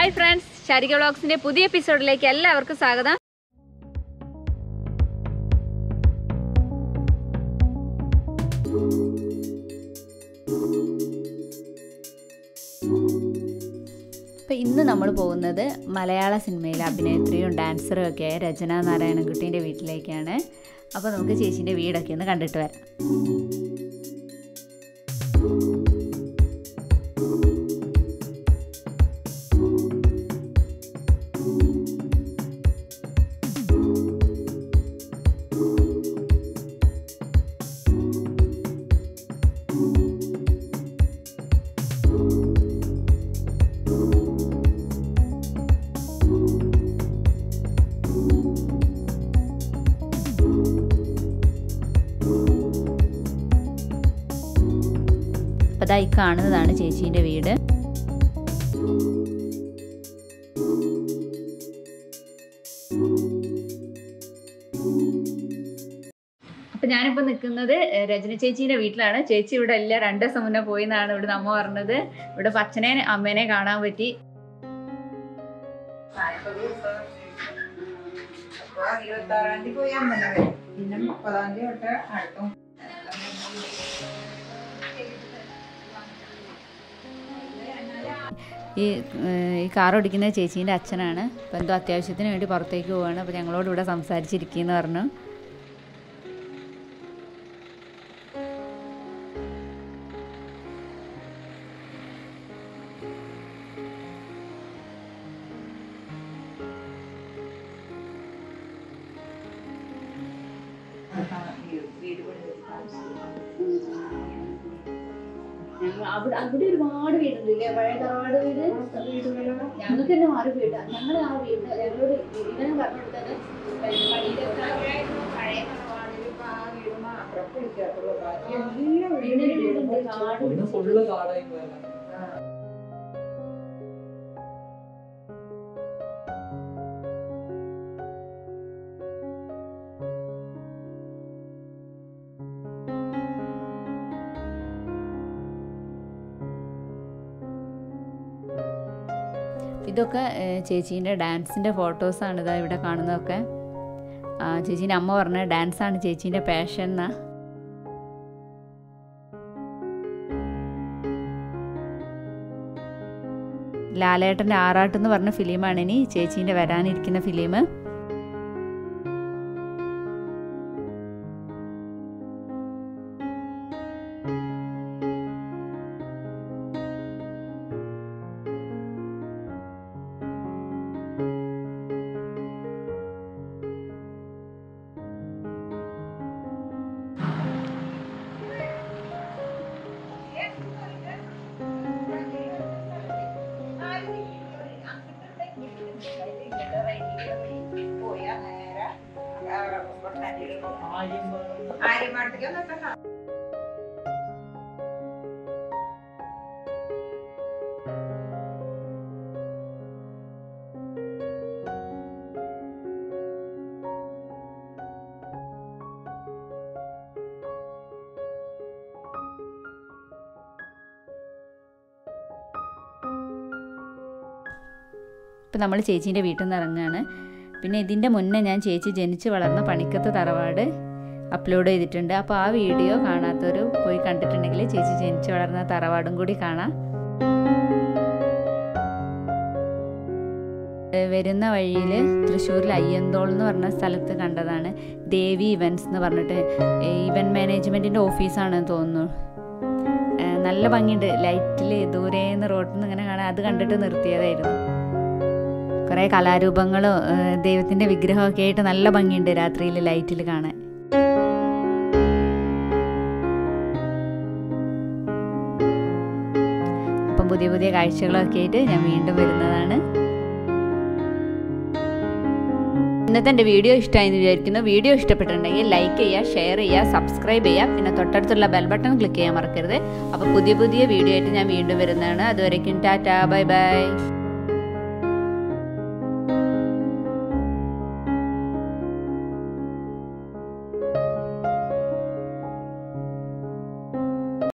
hi friends Sarika വ്ളോഗ്സിന്റെ പുതിയ എപ്പിസോഡിലേക്ക് എല്ലാവർക്കും സ്വാഗതം അപ്പോൾ ഇന്ന് നമ്മൾ പോകുന്നത് മലയാള സിനിമയിലെ അഭിനേത്രിയും ഡാൻസറും ഒക്കെ ആയ രചന നാരായണൻകുട്ടീൻ്റെ വീട്ടിലേക്കാണ് അപ്പോൾ നമുക്ക് ചേച്ചീൻ്റെ വീടൊക്കെ ഒന്ന് കണ്ടിട്ട് വരാം അപ്പോൾ അതാ ഈ കാണുന്നതാണ് ചേച്ചീൻ്റെ വീട് അപ്പം ഞാനിപ്പോൾ നിൽക്കുന്നത് ഏഹ്, രചന ചേച്ചീൻ്റെ വീട്ടിലാണ് ചേച്ചി ഇവിടെ ഇല്ല രണ്ട് ദിവസം മുന്നേ പോയി എന്നാണ് ഇവിടെ അമ്മ പറഞ്ഞത് ഇവിടെ ഇപ്പം അച്ഛനെ അമ്മേനെ കാണാൻ പറ്റി ഇരുപത്താറാം തീയതി പോയി അമ്മനെ വരും പിന്നെ മുപ്പതാം തീയതി തൊട്ട് അടുത്തും ഈ ഏഹ്, ഈ കാർ ഓടിക്കുന്ന ചേച്ചീൻ്റെ അച്ഛനാണ് അപ്പോൾ എന്തോ അത്യാവശ്യത്തിന് വേണ്ടി പുറത്തേക്ക് പോവാണ് അപ്പോൾ ഞങ്ങളോട് ഇവിടെ സംസാരിച്ചിരിക്കുകയെന്ന് പറഞ്ഞു വീട് പണിത് അവിടെ അവിടെ ഒരുപാട് വീടുണ്ടല്ലേ പഴയ തറവാട് വീട് ഞങ്ങൾക്ക് തന്നെ മാറി വീട് ഞങ്ങൾ ആ വീട് ഞങ്ങളോട് ഇവനെ പറഞ്ഞെടുത്തത് പഴയ തറവാടില് ഇപ്പൊ ആ വീട് മാത്രം പിടിക്കാത്തുള്ളൂ ബാക്കി എല്ലാ പിന്നെ ഒരു വീടും വീടുണ്ട് കാട് പിന്നെ ഫുള്ള് കാടായി പോയല്ലോ ഇതൊക്കെ ഏഹ്, ചേച്ചീൻ്റെ ഡാൻസിൻ്റെ ഫോട്ടോസാണ് ഇതാ ഇവിടെ കാണുന്നതൊക്കെ ആ, ചേച്ചീൻ്റെ അമ്മ പറഞ്ഞ ഡാൻസാണ് ചേച്ചീൻ്റെ പാഷൻ എന്നാ ലാലേട്ടൻ്റെ ആറാട്ട് എന്ന് പറഞ്ഞ ഫിലിമാണ് ഇനി ചേച്ചീൻ്റെ വരാനിരിക്കുന്ന ഫിലിം പോയാ നേരെ പൊട്ടാൻ്റെ ആര്യം ആര്യമാട്ടിലേക്ക് എത്തണ്ട ഇപ്പം നമ്മൾ ചേച്ചീൻ്റെ വീട്ടിൽ നിന്ന് ഇറങ്ങുകയാണ് പിന്നെ ഇതിൻ്റെ മുന്നേ ഞാൻ ചേച്ചി ജനിച്ച് വളർന്ന പണിക്കത്ത് തറവാട് അപ്ലോഡ് ചെയ്തിട്ടുണ്ട് അപ്പോൾ ആ വീഡിയോ കാണാത്തവർ പോയി കണ്ടിട്ടുണ്ടെങ്കിൽ ചേച്ചി ജനിച്ച് വളർന്ന തറവാടും കൂടി കാണാം ഏഹ് വരുന്ന വഴിയിൽ തൃശ്ശൂരിൽ അയ്യന്തോൾ എന്ന് പറഞ്ഞ സ്ഥലത്ത് കണ്ടതാണ് ദേവി ഇവൻറ്റ്സ് എന്ന് പറഞ്ഞിട്ട് ഇവൻറ്റ് മാനേജ്മെൻറ്റിൻ്റെ ഓഫീസാണെന്ന് തോന്നുന്നു ഏഹ് നല്ല ഭംഗിയുണ്ട് ലൈറ്റിൽ ദൂരേന്ന് റോഡിൽ നിന്ന് ഇങ്ങനെ കാണാൻ അത് കണ്ടിട്ട് നിർത്തിയതായിരുന്നു കുറേ കലാരൂപങ്ങളും ഏഹ് ദൈവത്തിൻ്റെ വിഗ്രഹമൊക്കെ ആയിട്ട് നല്ല ഭംഗിയുണ്ട് രാത്രിയിൽ ലൈറ്റിൽ കാണാൻ അപ്പം പുതിയ പുതിയ കാഴ്ചകളൊക്കെ ആയിട്ട് ഞാൻ വീണ്ടും വരുന്നതാണ് ഇന്നത്തെ എൻ്റെ വീഡിയോ ഇഷ്ടമായെന്ന് വിചാരിക്കുന്നു വീഡിയോ ഇഷ്ടപ്പെട്ടിട്ടുണ്ടെങ്കിൽ ലൈക്ക് ചെയ്യുക ഷെയർ ചെയ്യുക സബ്സ്ക്രൈബ് ചെയ്യുക പിന്നെ തൊട്ടടുത്തുള്ള ബെൽ ബട്ടൺ ക്ലിക്ക് ചെയ്യാൻ മറക്കരുത് അപ്പോൾ പുതിയ പുതിയ വീഡിയോ ആയിട്ട് ഞാൻ വീണ്ടും വരുന്നതാണ് അതുവരേക്കും ടാറ്റാ ബൈ ബൈ